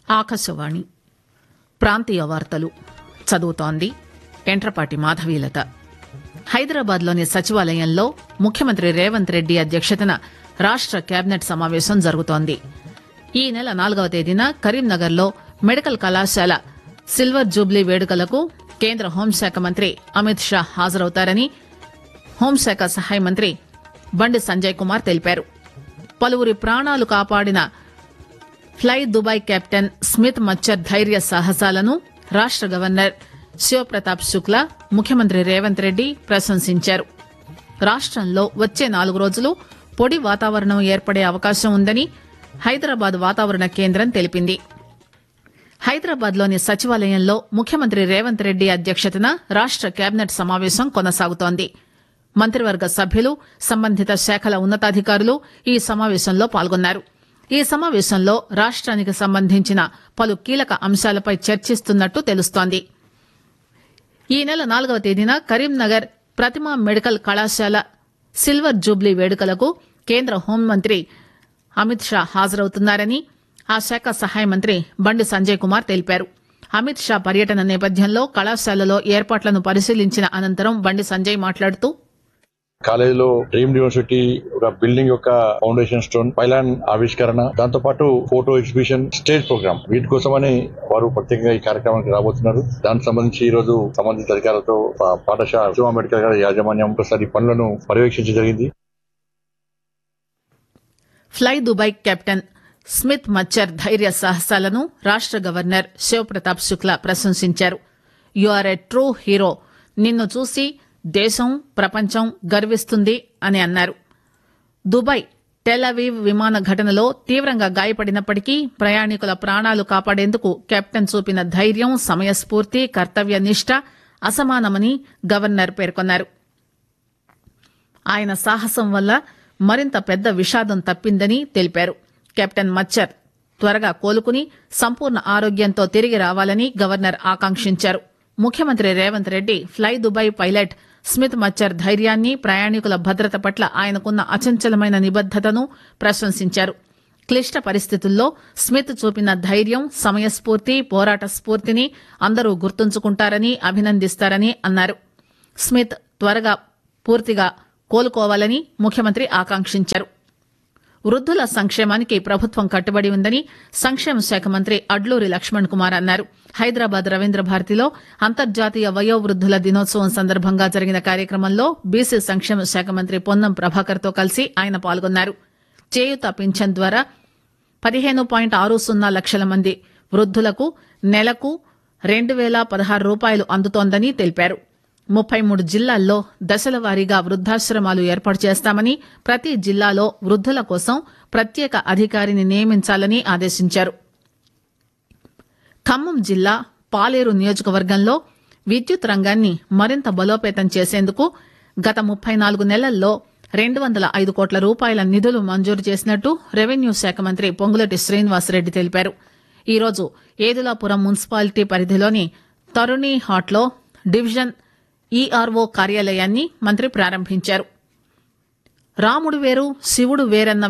ఆకాశవాణి ప్రాంతీయ వార్తలు చదువుతోంది ఎంట్రపాటి మాధవీలత హైదరాబాద్లోని సచివాలయంలో ముఖ్యమంత్రి రేవంత్ రెడ్డి అధ్యక్షతన రాష్ట కేబినెట్ సమావేశం జరుగుతోంది ఈ నెల నాలుగవ తేదీన కరీంనగర్లో మెడికల్ కళాశాల సిల్వర్ జూబ్లీ వేడుకలకు కేంద్ర హోంశాఖ మంత్రి అమిత్ షా హాజరవుతారని హోంశాఖ సహాయ మంత్రి బండి సంజయ్ కుమార్ తెలిపారు పలువురి ప్రాణాలు కాపాడిన ఫ్లై దుబాయ్ కెప్టెన్ స్మిత్ మచ్చర్ ధైర్య సాహసాలను రాష్ట గవర్నర్ శివప్రతాప్ శుక్లా ముఖ్యమంత్రి రేవంత్ రెడ్డి ప్రశంసించారు రాష్టంలో వచ్చే నాలుగు రోజులు పొడి వాతావరణం ఏర్పడే అవకాశం ఉందని హైదరాబాద్ వాతావరణ కేంద్రం తెలిపింది హైదరాబాద్లోని సచివాలయంలో ముఖ్యమంత్రి రేవంత్ రెడ్డి అధ్యక్షతన రాష్ట కేబినెట్ సమావేశం కొనసాగుతోంది మంత్రివర్గ సభ్యులు సంబంధిత శాఖల ఉన్నతాధికారులు ఈ సమావేశంలో పాల్గొన్నారు ఈ సమావేశంలో రాష్ట్రానికి సంబంధించిన పలు కీలక అంశాలపై చర్చిస్తున్నట్టు తెలుస్తోంది ఈ నెల నాలుగవ తేదీన కరీంనగర్ ప్రతిమా మెడికల్ కళాశాల సిల్వర్ జూబ్లీ వేడుకలకు కేంద్ర హోంమంత్రి అమిత్ షా హాజరవుతున్నారని ఆ శాఖ సహాయ మంత్రి బండి సంజయ్ కుమార్ తెలిపారు అమిత్ షా పర్యటన నేపథ్యంలో కళాశాలలో ఏర్పాట్లను పరిశీలించిన అనంతరం బండి సంజయ్ మాట్లాడుతూ కాలేజీలో డ్రీమ్ యూనివర్సిటీ ఒక బిల్డింగ్ యొక్క ఫౌండేషన్ స్టోన్ పైలాన్ ఆవిష్కరణ దాంతో పాటు ఫోటో ఎగ్జిబిషన్ స్టేజ్ ప్రోగ్రామ్ వీటి కోసమని వారు ప్రత్యేకంగా ఈ కార్యక్రమానికి రాబోతున్నారు దానికి సంబంధించి ఈ రోజు సంబంధిత అధికారులతో పా- పాఠశాల శివ అంబేద్కర్ గారి యాజమాన్యం ఒకసారి పనులను పర్యవేక్షించడం జరిగింది ఫ్లై దుబాయ్ కెప్టెన్ స్మిత్ మచ్చర్ ధైర్య సాహసాలను రాష్ట గవర్నర్ శివప్రతాప్ శుక్లా ప్రశంసించారు you are a true hero నిన్ను చూసి దేశం ప్రపంచం గర్విస్తుంది అని అన్నారు దుబాయ్ టెలవీవ్ విమాన ఘటనలో తీవ్రంగా గాయపడినప్పటికీ ప్రయాణికుల ప్రాణాలు కాపాడేందుకు కెప్టెన్ చూపిన ధైర్యం సమయస్ఫూర్తి కర్తవ్య నిష్ట అసమానమని గవర్నర్ పేర్కొన్నారు ఆయన సాహసం వల్ల మరింత పెద్ద విషాదం తప్పిందని తెలిపారు కెప్టెన్ మచ్చర్ త్వరగా కోలుకుని సంపూర్ణ ఆరోగ్యంతో తిరిగి రావాలని గవర్నర్ ఆకాంక్షించారు ముఖ్యమంత్రి Revanth Reddy Fly Dubai pilot Smith మచ్చర్ ధైర్యాన్ని ప్రయాణికుల భద్రత పట్ల ఆయనకున్న అచంచలమైన నిబద్దతను ప్రశంసించారు క్లిష్ట పరిస్థితుల్లో స్మిత్ చూపిన ధైర్యం సమయస్ఫూర్తి పోరాట స్ఫూర్తిని అందరూ గుర్తుంచుకుంటారని అభినందిస్తారని అన్నారు స్మిత్ త్వరగా పూర్తిగా కోలుకోవాలని ముఖ్యమంత్రి ఆకాంక్షించారు వృద్ధుల సంక్షేమానికి ప్రభుత్వం కట్టుబడి ఉందని సంక్షేమ శాఖ మంత్రి అడ్లూరి లక్ష్మణ్ కుమార్ అన్నారు హైదరాబాద్ రవీంద్ర భారతిలో అంతర్జాతీయ వయోవృద్ధుల దినోత్సవం సందర్భంగా జరిగిన కార్యక్రమంలో బీసీ సంక్షేమ శాఖ మంత్రి పొన్నం ప్రభాకర్ తో కలిసి ఆయన పాల్గొన్నారు చేయుత పింఛన్ ద్వారా పదిహేను పాయింట్ ఆరు సున్నా లక్షల మంది వృద్ధులకు నెలకు రెండు వేల పదహారు రూపాయలు అందుతోందని తెలిపారు ముప్పై మూడు జిల్లాల్లో దశల వారీగా వృద్ధాశ్రమాలు ఏర్పాటు చేస్తామని ప్రతి జిల్లాలో వృద్ధుల కోసం ప్రత్యేక అధికారిని నియమించాలని ఆదేశించారు ఖమ్మం జిల్లా పాలేరు నియోజకవర్గంలో విద్యుత్ రంగాన్ని మరింత బలోపేతం చేసేందుకు గత ముప్పై నాలుగు నెలల్లో రెండు వందల ఐదు కోట్ల రూపాయల నిధులు మంజూరు చేసినట్టు రెవెన్యూ శాఖ మంత్రి పొంగులటి శ్రీనివాసరెడ్డి తెలిపారు ఈరోజు ఏదులాపురం మున్సిపాలిటీ పరిధిలోని తరుణి హాట్లో డివిజన్ ఈఆర్ఓ కార్యాలయాన్ని మంత్రి ప్రారంభించారు రాముడు వేరు శివుడు వేరన్న